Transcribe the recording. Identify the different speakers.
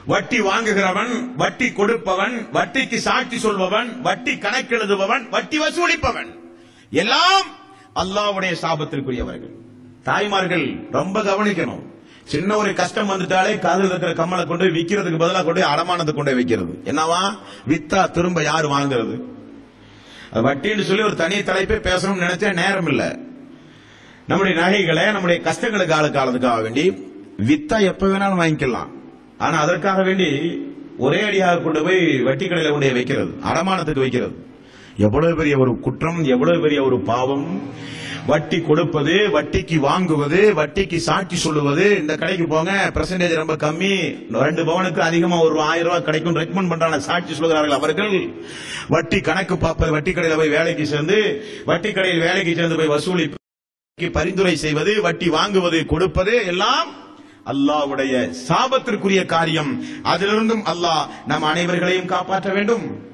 Speaker 1: வட்டி வாங்குகிறவன் வட்டி கொடுப்பவன் வட்டிக்கு சாட்சி சொல்பவன் வட்டி கணக்கெழுதுபவன் வட்டி வசூலிப்பவன் எல்லாம் அல்லாஹ்வுடைய சாபத்திற்குரியவர்கள் தாய்மார்கள் ரொம்ப கவனிக்கணும் சின்ன ஒரு கஷ்டம் வந்துட்டாலே காதில் இருக்கிற கம்மலை கொண்டு போய் விக்கிறதுக்கு பதிலா கொண்டு போய் அடமானத்தை கொண்டு போய் வைக்கிறது என்னவா வித்தா திரும்ப யார் வாங்குறது அது வட்டின்னு சொல்லி ஒரு தனி தலைப்பே பேசணும்னு நினைச்சா நேரம் இல்ல நம்முடைய நகைகளை நம்முடைய கஷ்டங்களுக்கு ஆளு காலத்துக்காக வேண்டி வித்தா எப்ப வேணாலும் வாங்கிக்கலாம் ஆனா அதற்காக வேண்டி ஒரே அடியாக கொண்டு போய் வட்டி கடையில கொண்டு போய் வைக்கிறது அடமானத்துக்கு வைக்கிறது எவ்வளவு பெரிய ஒரு குற்றம் எவ்வளவு பெரிய ஒரு பாவம் வட்டி கொடுப்பது வட்டிக்கு வாங்குவது வட்டிக்கு சாட்சி சொல்லுவது இந்த கடைக்கு போங்க பெர்சன்டேஜ் ரொம்ப கம்மி ரெண்டு பவனுக்கு அதிகமா ஒரு ஆயிரம் ரூபாய் கிடைக்கும் ரெக்கமெண்ட் பண்றாங்க சாட்சி சொல்கிறார்கள் அவர்கள் வட்டி கணக்கு பார்ப்பது வட்டி கடையில போய் வேலைக்கு சேர்ந்து வட்டி கடையில் வேலைக்கு சேர்ந்து போய் வசூலி பரிந்துரை செய்வது வட்டி வாங்குவது கொடுப்பது எல்லாம் அல்லாஹ்வுடைய சாபத்திற்குரிய காரியம் அதிலிருந்தும் அல்லாஹ் நம் அனைவர்களையும் காப்பாற்ற வேண்டும்